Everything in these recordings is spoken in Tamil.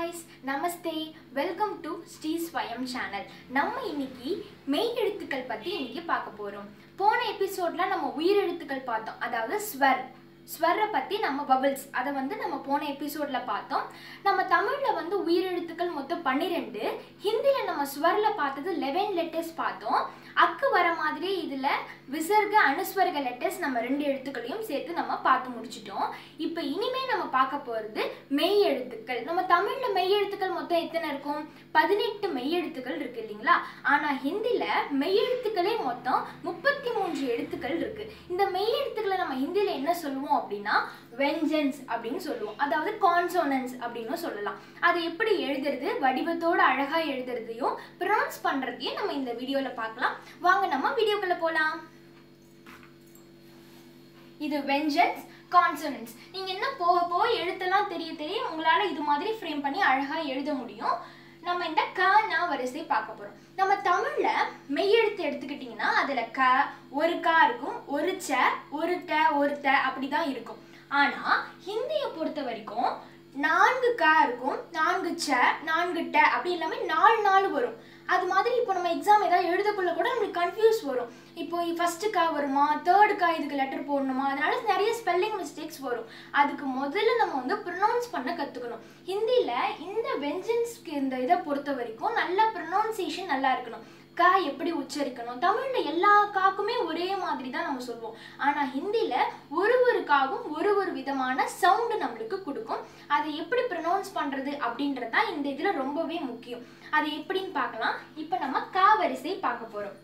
காய்ஸ் நமஸ்தே welcome to Shri Swayam channel நம்ம இன்னைக்கு மெய் எழுத்துக்கள் பற்றி இன்னைக்கு பார்க்க போகிறோம் போன எபிசோட்ல நம்ம உயிர் எழுத்துக்கள் பார்த்தோம் அதாவது ஸ்வர் ஸ்வரை பற்றி நம்ம பபிள்ஸ் அதை வந்து நம்ம போன எபிசோட்ல பார்த்தோம் நம்ம தமிழில் வந்து உயிரெழுத்துக்கள் மொத்தம் பன்னிரெண்டு ஹிந்தியில் நம்ம ஸ்வரில் பார்த்தது லெவன் லெட்டர்ஸ் பார்த்தோம் அக்கு வர மாதிரி இதில் விசர்க அனுஸ்வர்க லெட்டர்ஸ் நம்ம ரெண்டு எழுத்துக்களையும் சேர்த்து நம்ம பார்த்து முடிச்சிட்டோம் இப்போ இனிமே நம்ம பார்க்க போகிறது மெய் எழுத்துக்கள் நம்ம தமிழில் மெய் எழுத்துக்கள் மொத்தம் எத்தனை இருக்கும் பதினெட்டு மெய் எழுத்துக்கள் இருக்கு இல்லைங்களா ஆனால் ஹிந்தியில் மெய் எழுத்துக்களே மொத்தம் முப்பத்தி மூன்று எழுத்துக்கள் இருக்கு இந்த மெய் எழுத்துக்களை நம்ம ஹிந்தியில் என்ன சொல்லுவோம் அப்படின்னா வெஞ்சன்ஸ் அப்படின்னு சொல்லுவோம் அதாவது கான்சோனன்ஸ் அப்படின்னு சொல்லலாம் அதை எப்படி எழுதுறது வடிவத்தோட அழகா எழுதுறதையும் ப்ரொனவுன்ஸ் பண்றதையும் நம்ம இந்த வீடியோல பார்க்கலாம் வாங்க நம்ம வீடியோக்குள்ள போலாம் இது வெஞ்சன்ஸ் கான்சோனன்ஸ் நீங்க என்ன போக போக எழுத்தெல்லாம் தெரிய தெரிய உங்களால இது மாதிரி ஃப்ரேம் பண்ணி அழகா எழுத முடியும் நம்ம இந்த க ந வரிசை பார்க்க போறோம் நம்ம தமிழ்ல மெய்யெழுத்து எடுத்துக்கிட்டிங்கன்னா அதுல க ஒரு கா இருக்கும் ஒரு ச ஒரு ட ஒரு த அப்படிதான் இருக்கும் ஆனா ஹிந்தியை பொறுத்த வரைக்கும் நான்கு க இருக்கும் நான்கு ச நான்கு ட அப்படி எல்லாமே நாலு நாலு வரும் அது மாதிரி இப்போ நம்ம எக்ஸாம் ஏதாவது எழுதக்குள்ள கூட நம்மளுக்கு கன்ஃபியூஸ் வரும் இப்போ ஃபர்ஸ்ட் கா வருமா தேர்டு கா இதுக்கு லெட்டர் போடணுமா அதனால நிறைய ஸ்பெல்லிங் மிஸ்டேக்ஸ் வரும் அதுக்கு முதல்ல நம்ம வந்து ப்ரொனவுன்ஸ் பண்ண கற்றுக்கணும் ஹிந்தியில் இந்த வெஞ்சன்ஸ்க்கு இந்த இதை பொறுத்த வரைக்கும் நல்ல ப்ரொனவுன்சியேஷன் நல்லா இருக்கணும் கா எப்படி உச்சரிக்கணும் தமிழில் எல்லா காக்குமே ஒரே மாதிரி தான் நம்ம சொல்லுவோம் ஆனால் ஹிந்தியில் ஒரு ஒரு காவும் ஒரு ஒரு விதமான சவுண்டு நம்மளுக்கு கொடுக்கும் அதை எப்படி ப்ரொனவுன்ஸ் பண்ணுறது அப்படின்றது தான் இந்த இதில் ரொம்பவே முக்கியம் அது எப்படின்னு பார்க்கலாம் இப்போ நம்ம கா வரிசை பார்க்க போகிறோம்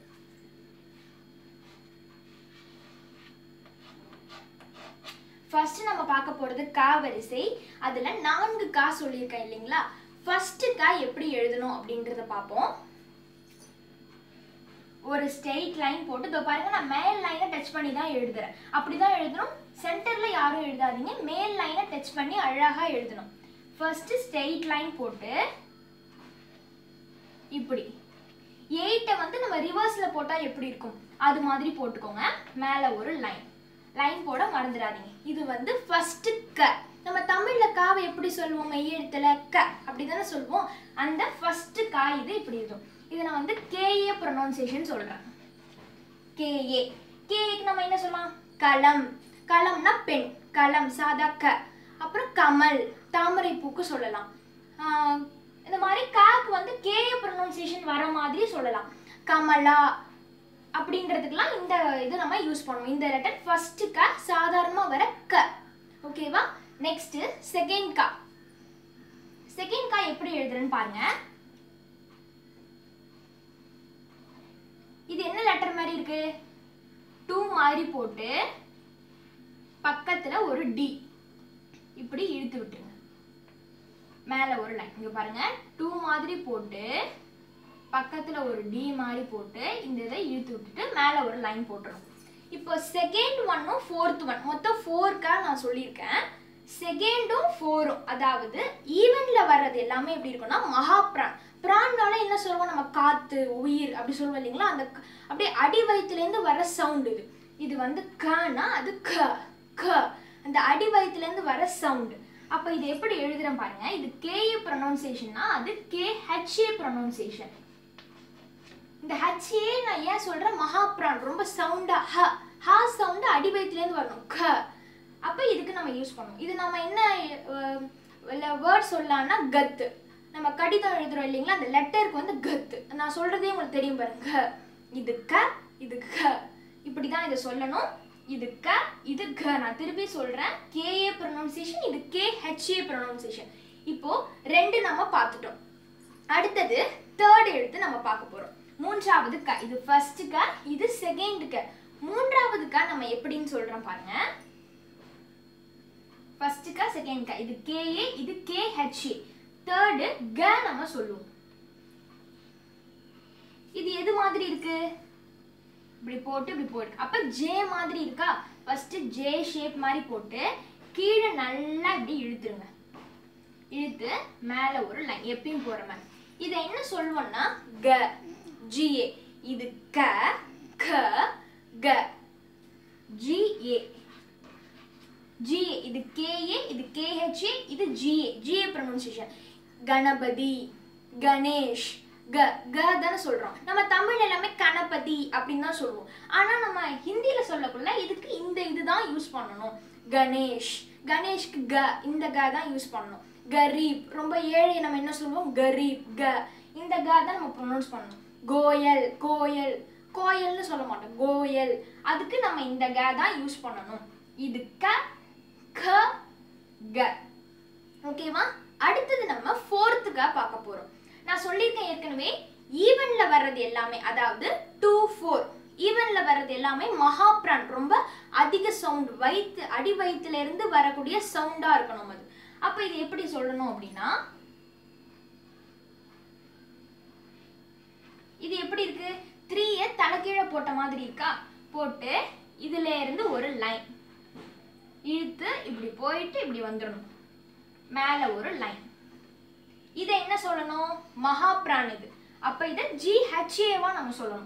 ஃபர்ஸ்ட் நம்ம பார்க்க போகிறது கா வரிசை அதில் நான்கு கா சொல்லியிருக்கேன் இல்லைங்களா ஃபர்ஸ்ட் கா எப்படி எழுதணும் அப்படின்றத பார்ப்போம் ஒரு ஸ்ட்ரெயிட் லைன் போட்டு இதோ பாருங்க நான் மேல் லைனை டச் பண்ணி தான் எழுதுறேன் அப்படி தான் எழுதணும் சென்டரில் யாரும் எழுதாதீங்க மேல் லைனை டச் பண்ணி அழகாக எழுதணும் ஃபர்ஸ்ட் ஸ்ட்ரெயிட் லைன் போட்டு இப்படி எயிட்டை வந்து நம்ம ரிவர்ஸில் போட்டால் எப்படி இருக்கும் அது மாதிரி போட்டுக்கோங்க மேலே ஒரு லைன் லைன் போட மறந்துடாதீங்க இது வந்து ஃபர்ஸ்ட் க நம்ம தமிழ்ல காவை எப்படி சொல்லுவோம் மெய்யெழுத்துல க அப்படி தானே சொல்லுவோம் அந்த ஃபர்ஸ்ட் கா இது இப்படி இருக்கும் இதை நான் வந்து கேஏ ப்ரொனவுன்சியேஷன் சொல்றேன் கேஏ கேஏக்கு நம்ம என்ன சொல்லலாம் களம் களம்னா பெண் களம் சாதா க அப்புறம் கமல் தாமரை பூக்கு சொல்லலாம் ஆஹ் இந்த மாதிரி காக்கு வந்து கேஏ ப்ரொனவுன்சியேஷன் வர மாதிரி சொல்லலாம் கமலா அப்படின்றதுக்கெல்லாம் இந்த இது நம்ம யூஸ் பண்ணுவோம் இந்த லெட்டர் ஃபர்ஸ்ட் க சாதாரணமாக வர க ஓகேவா நெக்ஸ்ட் செகண்ட் கா செகண்ட் கா எப்படி எழுதுறேன்னு பாருங்க இது என்ன லெட்டர் மாதிரி இருக்கு டூ மாதிரி போட்டு பக்கத்துல ஒரு டி இப்படி இழுத்து விட்டுருங்க மேல ஒரு லைன் இங்க பாருங்க டூ மாதிரி போட்டு பக்கத்துல ஒரு டி மாதிரி போட்டு இந்த இதை இழுத்து விட்டுட்டு மேல ஒரு லைன் போட்டுரும் இப்போ செகண்ட் ஒன்னும் ஃபோர்த் ஒன் மொத்தம் ஃபோர்க்கா நான் சொல்லியிருக்கேன் செகண்டும் ஃபோரும் அதாவது ஈவென்ட்ல வர்றது எல்லாமே எப்படி இருக்கும்னா மகாப்ரான் பிரான்னால என்ன சொல்லுவோம் நம்ம காத்து உயிர் அப்படி சொல்லுவோம் இல்லைங்களா அந்த க- அப்படியே அடி வயிற்றுலேருந்து வர சவுண்ட் இது இது வந்து கனா அது க க அந்த அடி வயிற்றுலேருந்து வர சவுண்டு அப்போ இது எப்படி எழுதுறேன் பாருங்க இது கேஏ ப்ரொனவுன்சியேஷன்னா அது கே ஹெச்ஏ ப்ரொனவுன்சியேஷன் இந்த ஹச்ஏ நான் ஏன் சொல்றேன் மகாப்ரான் ரொம்ப சவுண்டா ஹ ஹா சவுண்டு அடி வயிற்றுலேருந்து வரணும் க அப்போ இதுக்கு நம்ம யூஸ் பண்ணுவோம் இது நம்ம என்ன வேர்ட் சொல்லலாம்னா கத்து நம்ம கடிதம் எழுதுறோம் இல்லைங்களா அந்த லெட்டருக்கு வந்து கத்து நான் சொல்றதே உங்களுக்கு தெரியும் பாருங்க க இது க இது க இப்படி தான் இதை சொல்லணும் இது க இது க நான் திருப்பி சொல்றேன் கேஏ ப்ரொனவுன்சியேஷன் இது கே ஹெச்ஏ ப்ரொனவுன்சியேஷன் இப்போ ரெண்டு நம்ம பார்த்துட்டோம் அடுத்தது தேர்ட் எழுத்து நம்ம பார்க்க போறோம் மூன்றாவது க இது ஃபர்ஸ்ட் க இது செகண்ட் க மூன்றாவது க நம்ம எப்படின்னு சொல்றோம் பாருங்க ஃபர்ஸ்ட் க செகண்ட் க இது கேஏ இது கே ஹெச்ஏ தேர்டு க நம்ம சொல்லுவோம் இது எது மாதிரி இருக்கு இப்படி போட்டு இப்படி போட்டு அப்ப ஜே மாதிரி இருக்கா ஃபர்ஸ்ட் ஜே ஷேப் மாதிரி போட்டு கீழே நல்லா இப்படி இழுத்துருங்க இழுத்து மேல ஒரு லைன் எப்பயும் போற மாதிரி இதை என்ன சொல்லுவோம்னா க ஜிஏ இது க க க ஜிஏ ஜிஏ இது கேஏ இது கேஹெச்ஏ இது G A G A pronunciation Ganapathi Ganesh க க தானே சொல்றோம் நம்ம தமிழ் எல்லாமே கணபதி அப்படின்னு தான் சொல்லுவோம் ஆனா நம்ம ஹிந்தியில சொல்லக்குள்ள இதுக்கு இந்த இதுதான் யூஸ் பண்ணணும் கணேஷ் கணேஷ்க்கு க இந்த க தான் யூஸ் பண்ணணும் கரீப் ரொம்ப ஏழை நம்ம என்ன சொல்லுவோம் கரீப் க இந்த க தான் நம்ம ப்ரொனவுன்ஸ் பண்ணணும் கோயல் கோயல் கோயல்னு சொல்ல மாட்டோம் கோயல் அதுக்கு நம்ம இந்த க தான் யூஸ் பண்ணணும் இது க க க ஓகேவா அடுத்தது நம்ம ஃபோர்த்துக்கா பார்க்க போறோம் நான் சொல்லியிருக்கேன் ஏற்கனவே ஈவன்ல வர்றது எல்லாமே அதாவது டூ ஃபோர் ஈவன்ல வர்றது எல்லாமே மகாப்ரான் ரொம்ப அதிக சவுண்ட் வயிற்று அடி வயிற்றுல இருந்து வரக்கூடிய சவுண்டா இருக்கணும் அது அப்ப இது எப்படி சொல்லணும் அப்படின்னா இது எப்படி இருக்கு த்ரீய தலைகீழ போட்ட மாதிரி இருக்கா போட்டு இதுல இருந்து ஒரு லைன் இழுத்து இப்படி போயிட்டு இப்படி வந்துடணும் மேல ஒரு லைன் இதை என்ன சொல்லணும் மகாப்ரான் இது அப்ப இதை ஜிஹெச்ஏவா நம்ம சொல்லணும்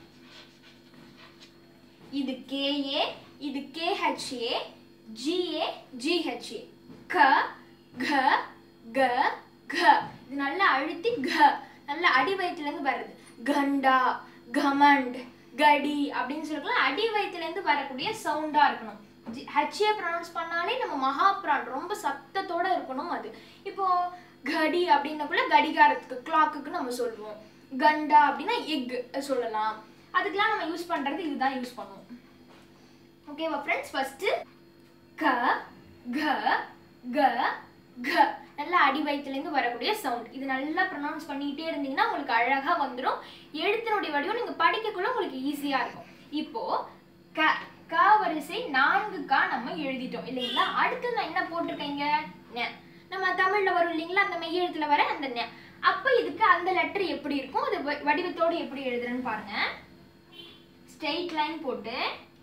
இது கேஏ இது கேஹெச்ஏ ஜிஏ ஜிஹெச்ஏ க க க க இது நல்லா அழுத்தி க நல்லா அடி வயிற்றுல இருந்து வருது கண்டா கமண்ட் கடி அப்படின்னு சொல்லிக்கலாம் அடி வயிற்றுல இருந்து வரக்கூடிய சவுண்டா இருக்கணும் ஹெச்ஏ ப்ரொனவுன்ஸ் பண்ணாலே நம்ம மகாப்ரான் ரொம்ப சத்தத்தோட இருக்கணும் அது இப்போ கடி அப்படின்னக்குள்ள கடிகாரத்துக்கு கிளாக்குக்கு நம்ம சொல்லுவோம் கண்டா அப்படின்னா எக் சொல்லலாம் அதுக்கெல்லாம் நம்ம யூஸ் பண்றது இதுதான் யூஸ் பண்ணுவோம் ஓகேவா ஃப்ரெண்ட்ஸ் ஃபர்ஸ்ட் க க க க நல்லா அடி வயிற்றுலேருந்து வரக்கூடிய சவுண்ட் இது நல்லா ப்ரொனவுன்ஸ் பண்ணிக்கிட்டே இருந்தீங்கன்னா உங்களுக்கு அழகா வந்துடும் எழுத்தினுடைய வடிவம் நீங்க படிக்கக்குள்ள உங்களுக்கு ஈஸியா இருக்கும் இப்போ க க வரிசை நான்கு க நம்ம எழுதிட்டோம் இல்லைங்களா அடுத்து நான் என்ன போட்டிருக்கேங்க ந. நம்ம தமிழ்ல வரும் இல்லைங்களா அந்த மெய் எழுத்துல வர அந்த ந. அப்ப இதுக்கு அந்த லெட்டர் எப்படி இருக்கும் அது வ- வடிவத்தோட எப்படி எழுதுறேன்னு பாருங்க ஸ்ட்ரெயிட் லைன் போட்டு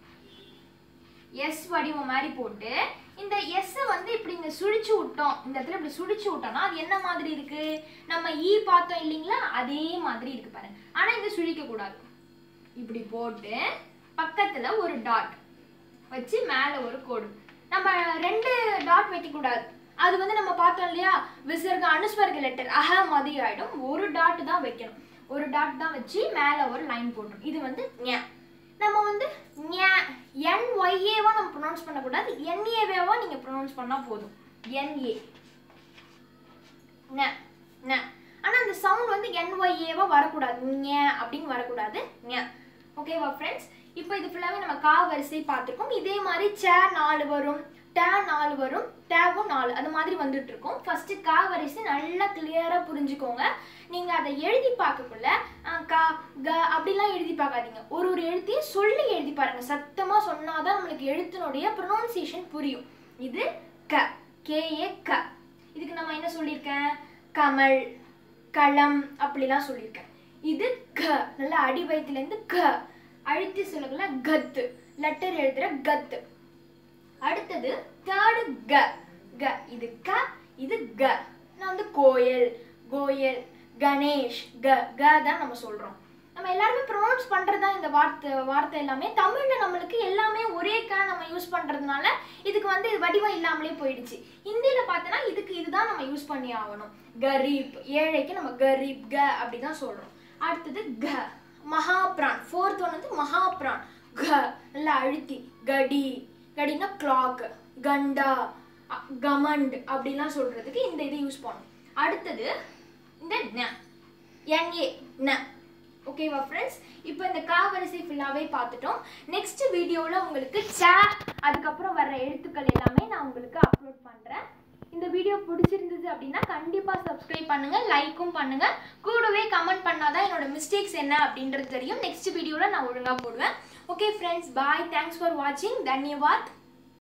எஸ் வடிவம் மாதிரி போட்டு இந்த எஸ் வந்து இப்படி இங்க சுழிச்சு விட்டோம் இந்த இடத்துல இப்படி சுழிச்சு விட்டோம்னா அது என்ன மாதிரி இருக்கு நம்ம ஈ பார்த்தோம் இல்லைங்களா அதே மாதிரி இருக்கு பாருங்க ஆனா இது சுழிக்க கூடாது இப்படி போட்டு பக்கத்துல ஒரு டாட் வச்சு மேல ஒரு கோடு நம்ம ரெண்டு டாட் வைக்க கூடாது அது வந்து நம்ம பார்த்தோம் இல்லையா விசர்க அனுஸ்வர்க லெட்டர் அஹ மாதிரி ஆயிடும் ஒரு டாட் தான் வைக்கணும் ஒரு டாட் தான் வச்சு மேல ஒரு லைன் போட்டணும் இது வந்து ஞ நம்ம வந்து என் ஒய்ஏவா நம்ம ப்ரொனவுன்ஸ் பண்ணக்கூடாது என்ஏவேவா நீங்க ப்ரொனவுன்ஸ் பண்ணா போதும் என்ஏ ந ந ஆனா அந்த சவுண்ட் வந்து என்ஒய்ஏவா வரக்கூடாது ஞ அப்படின்னு வரக்கூடாது ஞ ஓகேவா ஃப்ரெண்ட்ஸ் இப்போ இது ஃபுல்லாவே நம்ம கா வரிசை பார்த்துருக்கோம் இதே மாதிரி சே நாலு வரும் டே நாலு வரும் டேவும் நாலு அது மாதிரி வந்துட்டு இருக்கும் ஃபர்ஸ்ட் கா வரிசை நல்லா கிளியரா புரிஞ்சுக்கோங்க நீங்க அதை எழுதி பார்க்கக்குள்ள அஹ், கா க அப்படிலாம் எழுதி பார்க்காதீங்க ஒரு ஒரு எழுத்தையும் சொல்லி எழுதி பாருங்க சத்தமா சொன்னாதான் நம்மளுக்கு எழுத்தினுடைய ப்ரொனவுன்சியேஷன் புரியும் இது க கேஏ க இதுக்கு நம்ம என்ன சொல்லியிருக்கேன் கமல் களம் அப்படிலாம் சொல்லியிருக்கேன் இது க நல்லா அடி வயிற்றுலேருந்து க அழுத்தி சொல்லக்குள்ள கத்து லெட்டர் எழுதுற கத்து அடுத்தது தேர்டு க க இது க இது க நான் வந்து கோயல் கோயல் கணேஷ் க க தான் நம்ம சொல்றோம் நம்ம எல்லாருமே ப்ரொனவுன்ஸ் பண்றதா இந்த வார்த்தை வார்த்தை எல்லாமே தமிழ்ல நம்மளுக்கு எல்லாமே ஒரே க நம்ம யூஸ் பண்றதுனால இதுக்கு வந்து இது வடிவம் இல்லாமலே போயிடுச்சு ஹிந்தியில பார்த்தோன்னா இதுக்கு இதுதான் நம்ம யூஸ் பண்ணி ஆகணும் கரீப் ஏழைக்கு நம்ம கரீப் க அப்படிதான் சொல்றோம் அடுத்தது க மகாப்ரான் ஃபோர்த் ஒன் வந்து மகாப்ரான் க நல்லா அழுத்தி கடி கடினா கிளாக் கண்டா அ- கமண்ட் அப்படிலாம் சொல்றதுக்கு இந்த இதை யூஸ் பண்ணணும் அடுத்தது இந்த ந என்ஏ ந ஓகேவா ஃப்ரெண்ட்ஸ் இப்போ இந்த கா வரிசை ஃபுல்லாகவே பார்த்துட்டோம் நெக்ஸ்ட் வீடியோவில் உங்களுக்கு சே அதுக்கப்புறம் வர்ற எழுத்துக்கள் எல்லாமே நான் உங்களுக்கு அப்லோட் பண்ணுறேன் இந்த வீடியோ பிடிச்சிருந்தது அப்படின்னா கண்டிப்பாக சப்ஸ்கிரைப் பண்ணுங்க லைக்கும் பண்ணுங்க கூடவே கமெண்ட் பண்ணாதான் என்னோட மிஸ்டேக்ஸ் என்ன அப்படின்றது தெரியும் நெக்ஸ்ட் வீடியோவில் நான் ஒழுங்காக போடுவேன் okay friends bye thanks for வாட்சிங் தன்யவாத்